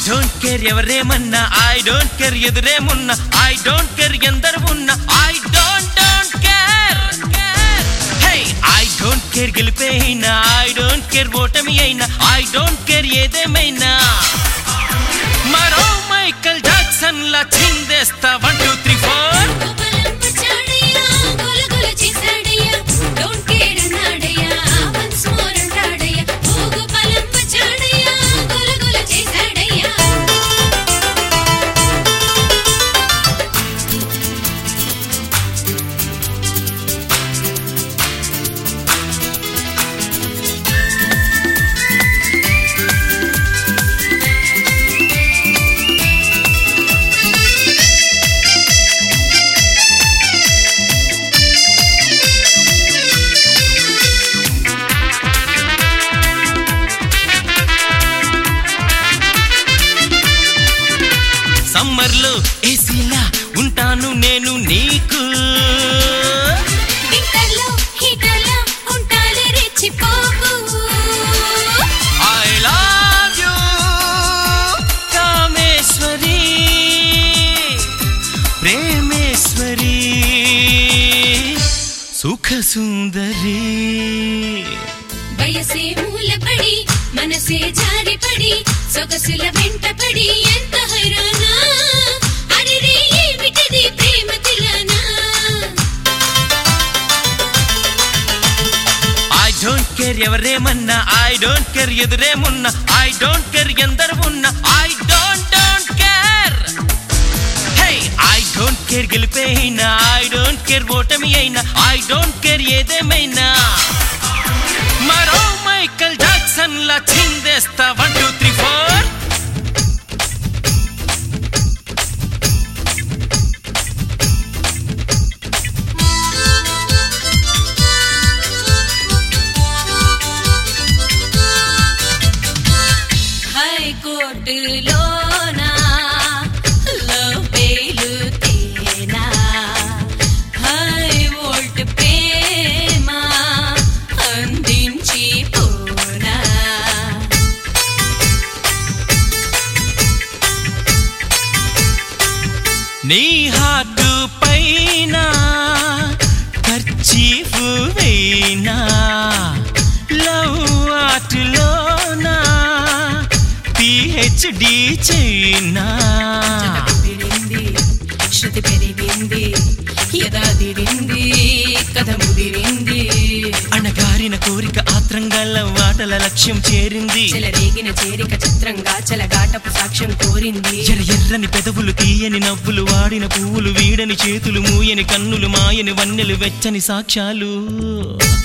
don't care ఎవరేమన్నా I don't care ఎదురేమున్నా I don't care ఎందరు ఉన్నా I don't don't care hey I don't care గెలిపే అయినా ఐ డోంట్ కేర్ ఓటమి అయినా ఐ డోంట్ కేర్ ఏదేమైనా మరో మైకల్ జాక్సన్ లా చిందేస్తా వన్ టూ త్రీ ఫోర్ గోపలంపు చాడయ్యా గోల గోల చేశాడయ్యా డోంట్ కేర్ అన్నాడయ్యా వన్స్ మోర్ అంటాడయ్యా ఓ గోపలంపు చాడయ్యా గోల గోల చేశాడయ్యా సమ్మర్లో ఏసీలా ఉంటాను నేను నీకు వింటర్లో హీటర్లో ఉంటాలే రెచ్చిపోకు I love you Kameshwari Premeshwari సుఖ సుందరి వయసే మూలపడి మనసే జారిపడి సొగసుల వెంటపడి ఎంత హైరానా అరిరే ఏమిటిది ప్రేమ తిలానా ఐ డోంట్ కేర్ ఎవరేమన్నా ఐ డోంట్ కేర్ ఎదురేమున్నా ఐ డోంట్ కేర్ ఎందరు ఉన్నా I don't don't care hey I don't care గెలిపే అయినా ఐ డోంట్ కేర్ ఓటమి అయినా ఐ డోంట్ కేర్ ఏదేమైనా మరో మైకల్ జాక్సన్ లా చిందేస్తా వన్ టూ త్రీ ఫోర్ హైకోర్టులోనా లవ్ బెయిలు తేనా హై వోల్ట్ ప్రేమ అందించి పోనా నీ హార్ట్ పైన ఖర్చీఫ్ వేయినా లవ్ ఆర్ట్లోనా పిహెచ్డి చైనా కుదిరింది శృతి పెరిగింది యదాదిరింది కథ ముదిరింది అణగారిన కోరిక ఆత్రంగా ఆటల లక్ష్యం చేరింది చెలరేగిన చేరిక చిత్రంగా చెలగాటపు సాక్ష్యం కోరింది ఎర్ర ఎర్రని పెదవులు తీయని నవ్వులు వాడిన పువ్వులు వీడని చేతులు మూయని కన్నులు మాయని వన్నెలు వెచ్చని సాక్ష్యాలు